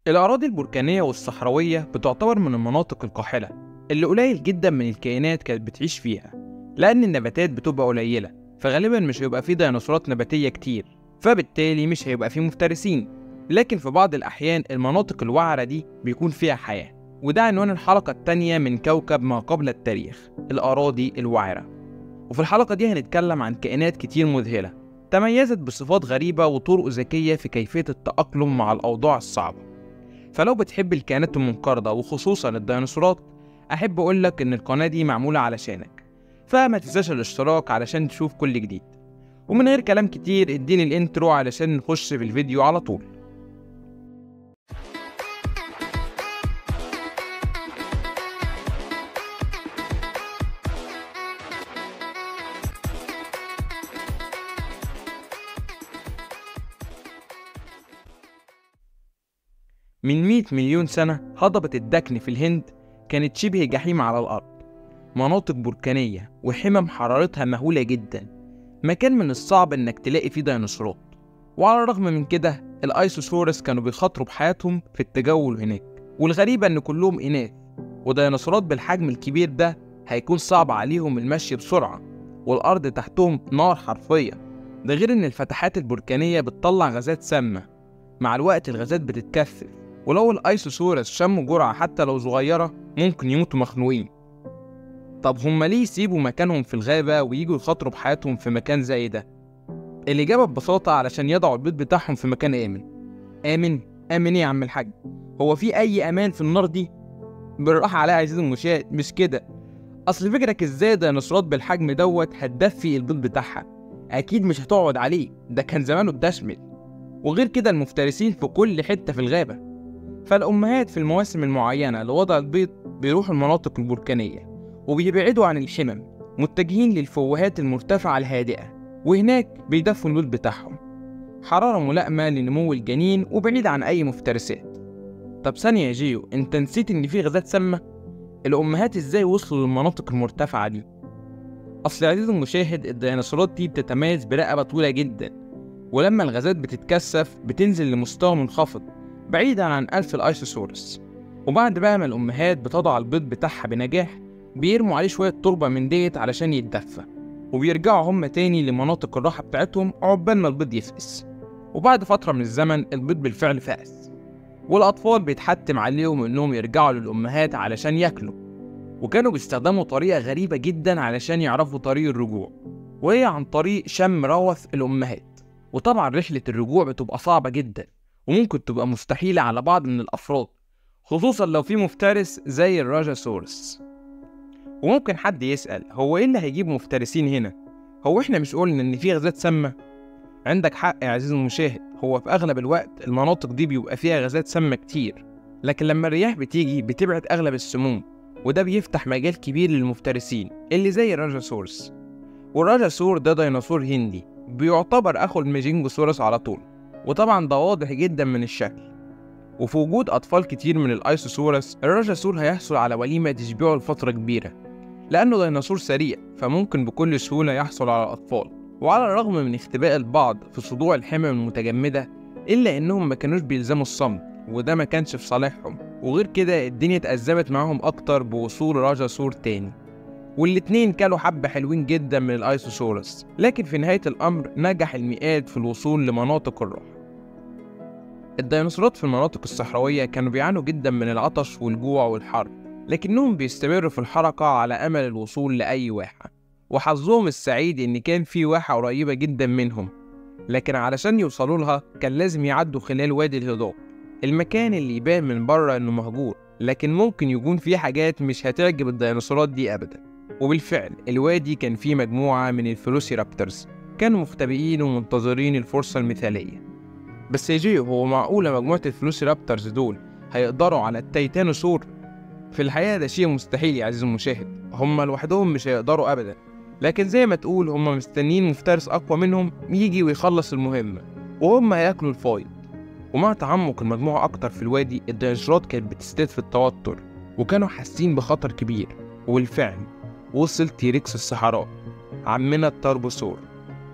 الأراضي البركانية والصحراوية بتعتبر من المناطق القاحلة اللي قليل جدا من الكائنات كانت بتعيش فيها لأن النباتات بتبقى قليلة فغالبا مش هيبقى فيه ديناصورات نباتية كتير فبالتالي مش هيبقى فيه مفترسين لكن في بعض الأحيان المناطق الوعرة دي بيكون فيها حياة وده عنوان الحلقة التانية من كوكب ما قبل التاريخ الأراضي الوعرة وفي الحلقة دي هنتكلم عن كائنات كتير مذهلة تميزت بصفات غريبة وطرق ذكية في كيفية التأقلم مع الأوضاع الصعبة فلو بتحب الكائنات المنقرضة وخصوصا الديناصورات أحب أقولك إن القناة دي معمولة علشانك فما تنساش الاشتراك علشان تشوف كل جديد ومن غير كلام كتير اديني الانترو علشان نخش في الفيديو على طول من 100 مليون سنة هضبة الدكن في الهند كانت شبه جحيم على الأرض مناطق بركانية وحمم حرارتها مهولة جدا مكان من الصعب إنك تلاقي فيه ديناصورات وعلى الرغم من كده الأيسوسورس كانوا بيخاطروا بحياتهم في التجول هناك والغريبة إن كلهم إناث وديناصورات بالحجم الكبير ده هيكون صعب عليهم المشي بسرعة والأرض تحتهم نار حرفيا ده غير إن الفتحات البركانية بتطلع غازات سامة مع الوقت الغازات بتتكثف ولو الايسوسورس شموا جرعة حتى لو صغيرة ممكن يموتوا مخنوقين طب هما ليه يسيبوا مكانهم في الغابة ويجوا يخاطروا بحياتهم في مكان زي ده؟ الإجابة ببساطة علشان يضعوا البيض بتاعهم في مكان آمن آمن؟ آمن إيه يا عم الحاج؟ هو في أي أمان في النار دي؟ بالراحة عليها يا عزيزي المشاهد مش كده أصل فكرك إزاي ديناصورات بالحجم دوت هتدفي البيض بتاعها أكيد مش هتقعد عليه ده كان زمانه اتدشمل وغير كده المفترسين في كل حتة في الغابة فالأمهات في المواسم المعينة لوضع البيض بيروحوا المناطق البركانية وبيبعدوا عن الحمم متجهين للفوهات المرتفعة الهادئة وهناك بيدفوا البيض بتاعهم حرارة ملائمة لنمو الجنين وبعيد عن أي مفترسات طب ثانية يا جيو أنت نسيت إن في غازات سامة؟ الأمهات إزاي وصلوا للمناطق المرتفعة دي؟ أصل يا عزيزي المشاهد الديناصورات دي بتتميز برقبة طويلة جدا ولما الغازات بتتكثف بتنزل لمستوى منخفض بعيدا عن ألف الأيسوسورس وبعد بقى ما الأمهات بتضع البيض بتاعها بنجاح بيرموا عليه شوية تربة من ديت علشان يتدفى وبيرجعوا هما تاني لمناطق الراحة بتاعتهم عقبال ما البيض يفقس وبعد فترة من الزمن البيض بالفعل فقس والأطفال بيتحتم عليهم إنهم يرجعوا للأمهات علشان ياكلوا وكانوا بيستخدموا طريقة غريبة جدا علشان يعرفوا طريق الرجوع وهي عن طريق شم روث الأمهات وطبعا رحلة الرجوع بتبقى صعبة جدا وممكن تبقى مستحيلة على بعض من الأفراد خصوصا لو في مفترس زي الراجاسورس وممكن حد يسأل هو ايه اللي هيجيب مفترسين هنا؟ هو احنا مش قلنا ان في غازات سامة؟ عندك حق يا عزيزي المشاهد هو في اغلب الوقت المناطق دي بيبقى فيها غازات سامة كتير لكن لما الرياح بتيجي بتبعد اغلب السموم وده بيفتح مجال كبير للمفترسين اللي زي الراجاسورس والراجاسور ده ديناصور هندي بيعتبر اخو الميجينجوسورس على طول وطبعا ده واضح جدا من الشكل وفي وجود أطفال كتير من الأيسوسورس الراجاسور هيحصل على وليمة تشبعه لفترة كبيرة لأنه ديناصور سريع فممكن بكل سهولة يحصل على الأطفال وعلى الرغم من اختباء البعض في صدوع الحمم المتجمدة إلا إنهم ما كانوش بيلزموا الصمت وده ما كانش في صالحهم وغير كده الدنيا اتأزمت معاهم أكتر بوصول راجاسور تاني والاتنين كانوا حبة حلوين جدا من الأيسوسورس لكن في نهاية الأمر نجح المئات في الوصول لمناطق الراحة الديناصورات في المناطق الصحراوية كانوا بيعانوا جدا من العطش والجوع والحر لكنهم بيستمروا في الحركة على أمل الوصول لأي واحة وحظهم السعيد إن كان في واحة قريبة جدا منهم لكن علشان يوصلوا لها كان لازم يعدوا خلال وادي الهضاب المكان اللي يبان من بره إنه مهجور لكن ممكن يكون فيه حاجات مش هتعجب الديناصورات دي أبدا وبالفعل الوادي كان فيه مجموعة من الفلوسيرابترز كانوا مختبئين ومنتظرين الفرصة المثالية بس يا جيو هو معقولة مجموعة الفلوسيرابترز دول هيقدروا على التيتانوسور؟ في الحقيقة ده شيء مستحيل يا عزيزي المشاهد هما لوحدهم مش هيقدروا أبدا لكن زي ما تقول هما مستنيين مفترس أقوى منهم يجي ويخلص المهمة وهم هياكلوا الفايض ومع تعمق المجموعة أكتر في الوادي الديناصورات كانت بتزداد في التوتر وكانوا حاسين بخطر كبير وبالفعل وصل تيركس الصحراء عمنا التربوسور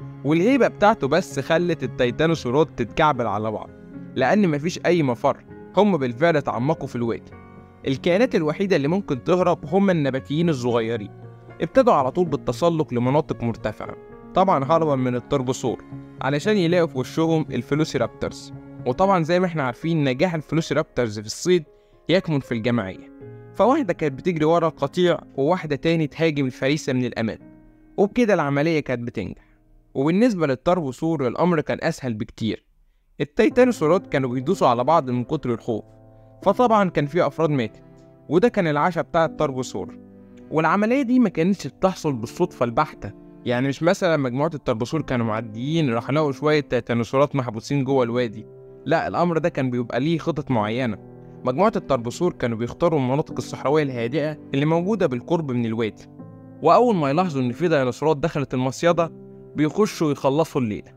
والهيبة بتاعته بس خلت التيتانوسورات تتكعبل على بعض لأن مفيش أي مفر هم بالفعل تعمقوا في الوادي الكائنات الوحيدة اللي ممكن تهرب هم النباتيين الصغيرين ابتدوا على طول بالتسلق لمناطق مرتفعة طبعا هربا من التربوسور علشان يلاقوا في وشهم الفلوسيرابترز وطبعا زي ما احنا عارفين نجاح الفلوسيرابترز في الصيد يكمن في الجماعية فواحدة كانت بتجري ورا القطيع وواحدة تاني تهاجم الفريسة من الأمام وبكده العملية كانت بتنجح وبالنسبة للتربوسور الأمر كان أسهل بكتير التيتانوسورات كانوا بيدوسوا على بعض من كتر الخوف فطبعا كان في أفراد ماتت وده كان العشاء بتاع التربوسور والعملية دي ما كانتش بتحصل بالصدفة البحتة يعني مش مثلا مجموعة التربوسور كانوا معديين راح لقوا شوية تيتانوسورات محبوسين جوه الوادي لا الأمر ده كان بيبقى ليه خطط معينة مجموعة التربوسور كانوا بيختاروا المناطق الصحراوية الهادئة اللي موجودة بالقرب من الوادي وأول ما يلاحظوا إن في ديناصورات دخلت المصيدة بيخشوا يخلصوا الليلة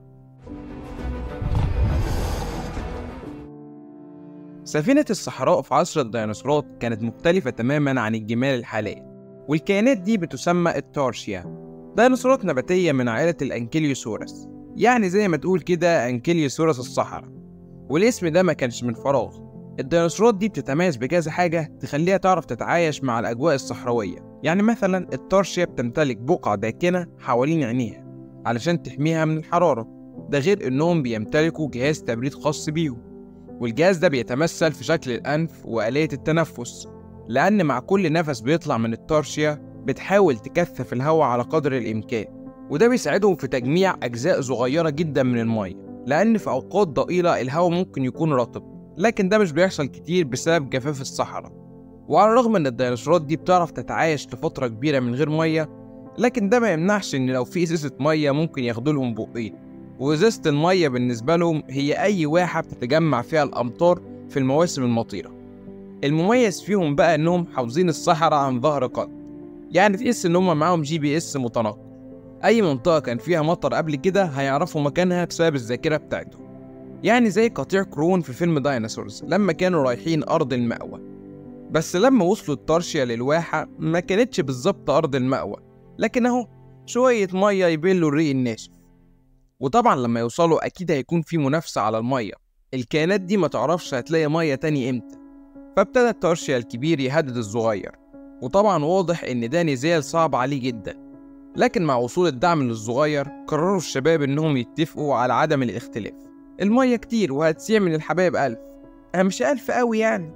سفينة الصحراء في عصر الديناصورات كانت مختلفة تماما عن الجمال الحالية والكائنات دي بتسمى التارشيا ديناصورات نباتية من عائلة الأنكيليوسورس يعني زي ما تقول كده أنكيليوسورس الصحراء والاسم ده ما كانش من فراغ الديناصورات دي بتتميز بكذا حاجة تخليها تعرف تتعايش مع الأجواء الصحراوية يعني مثلا التارشيا بتمتلك بقعة داكنة حوالين عينيها علشان تحميها من الحرارة ده غير إنهم بيمتلكوا جهاز تبريد خاص بيهم والجهاز ده بيتمثل في شكل الأنف وآلية التنفس لأن مع كل نفس بيطلع من التارشيا بتحاول تكثف الهواء على قدر الإمكان وده بيساعدهم في تجميع أجزاء صغيرة جدا من المية لأن في أوقات ضئيلة الهواء ممكن يكون رطب لكن ده مش بيحصل كتير بسبب جفاف الصحراء وعلى الرغم ان الديناصورات دي بتعرف تتعايش لفترة كبيرة من غير مية لكن ده ما يمنعش ان لو في ازازة مية ممكن ياخدوا لهم بقين وازازة المية بالنسبة لهم هي اي واحة بتتجمع فيها الامطار في المواسم المطيرة المميز فيهم بقى انهم حافظين الصحراء عن ظهر قلب يعني تحس ان هم معاهم جي بي اس متنقل اي منطقة كان فيها مطر قبل كده هيعرفوا مكانها بسبب الذاكرة بتاعتهم يعني زي قطيع كرون في فيلم دايناصورز لما كانوا رايحين أرض المأوى بس لما وصلوا الطرشية للواحة ما كانتش بالظبط أرض المأوى لكن أهو شوية مية يبلوا الريق الناشف وطبعا لما يوصلوا أكيد هيكون في منافسة على المية الكائنات دي ما تعرفش هتلاقي مية تاني إمتى فابتدى الترشيا الكبير يهدد الصغير وطبعا واضح إن ده نزال صعب عليه جدا لكن مع وصول الدعم للصغير قرروا الشباب إنهم يتفقوا على عدم الاختلاف المية كتير وهتسيع من الحبايب ألف أنا مش ألف أوي يعني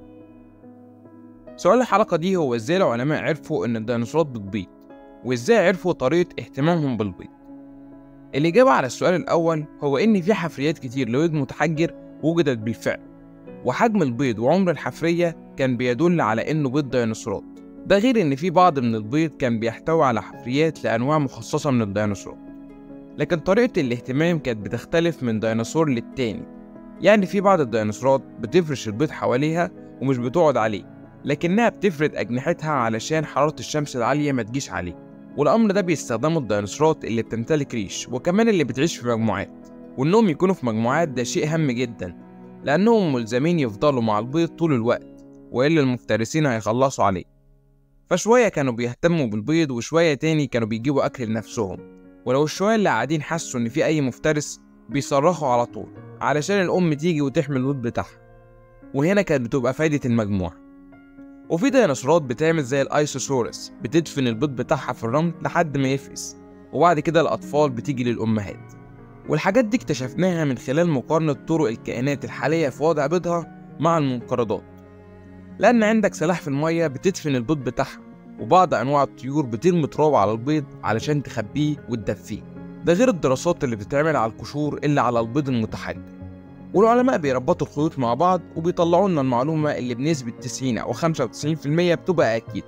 سؤال الحلقة دي هو إزاي العلماء عرفوا إن الديناصورات بتبيض وإزاي عرفوا طريقة اهتمامهم بالبيض الإجابة على السؤال الأول هو إن في حفريات كتير لبيض متحجر وجدت بالفعل وحجم البيض وعمر الحفرية كان بيدل على إنه بيض ديناصورات ده غير إن في بعض من البيض كان بيحتوي على حفريات لأنواع مخصصة من الديناصورات لكن طريقة الاهتمام كانت بتختلف من ديناصور للتاني يعني في بعض الديناصورات بتفرش البيض حواليها ومش بتقعد عليه لكنها بتفرد أجنحتها علشان حرارة الشمس العالية ما تجيش عليه والأمر ده بيستخدمه الديناصورات اللي بتمتلك ريش وكمان اللي بتعيش في مجموعات وإنهم يكونوا في مجموعات ده شيء هام جدا لأنهم ملزمين يفضلوا مع البيض طول الوقت وإلا المفترسين هيخلصوا عليه فشوية كانوا بيهتموا بالبيض وشوية تاني كانوا بيجيبوا أكل لنفسهم ولو الشوية اللي قاعدين حسوا إن في أي مفترس بيصرخوا على طول علشان الأم تيجي وتحمل البيض بتاعها وهنا كانت بتبقى فايدة المجموعة وفي ديناصورات بتعمل زي الايسوسورس بتدفن البيض بتاعها في الرمل لحد ما يفقس وبعد كده الأطفال بتيجي للأمهات والحاجات دي اكتشفناها من خلال مقارنة طرق الكائنات الحالية في وضع بيضها مع المنقرضات لأن عندك سلاح في المية بتدفن البيض بتاعها وبعض أنواع الطيور بترمي تراب على البيض علشان تخبيه وتدفيه ده غير الدراسات اللي بتتعمل على القشور اللي على البيض المتحجر والعلماء بيربطوا الخيوط مع بعض وبيطلعوا لنا المعلومة اللي بنسبة 90 أو 95% بتبقى أكيد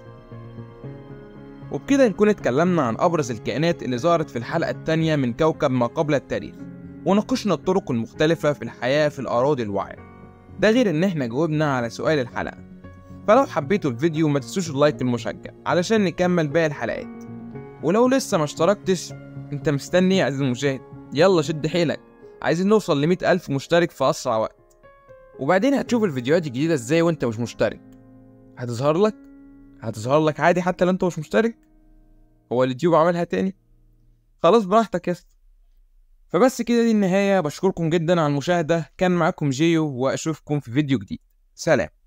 وبكده نكون اتكلمنا عن أبرز الكائنات اللي ظهرت في الحلقة التانية من كوكب ما قبل التاريخ وناقشنا الطرق المختلفة في الحياة في الأراضي الواعية ده غير إن إحنا جاوبنا على سؤال الحلقة فلو حبيتوا الفيديو ما تنسوش اللايك المشجع علشان نكمل باقي الحلقات ولو لسه ما اشتركتش انت مستني يا عزيزي المشاهد يلا شد حيلك عايزين نوصل ل ألف مشترك في أسرع وقت وبعدين هتشوف الفيديوهات الجديدة ازاي وانت مش مشترك هتظهر لك هتظهر لك عادي حتى لو انت مش مشترك هو اليوتيوب عملها تاني خلاص براحتك يا اسطى فبس كده دي النهاية بشكركم جدا على المشاهدة كان معاكم جيو وأشوفكم في فيديو جديد سلام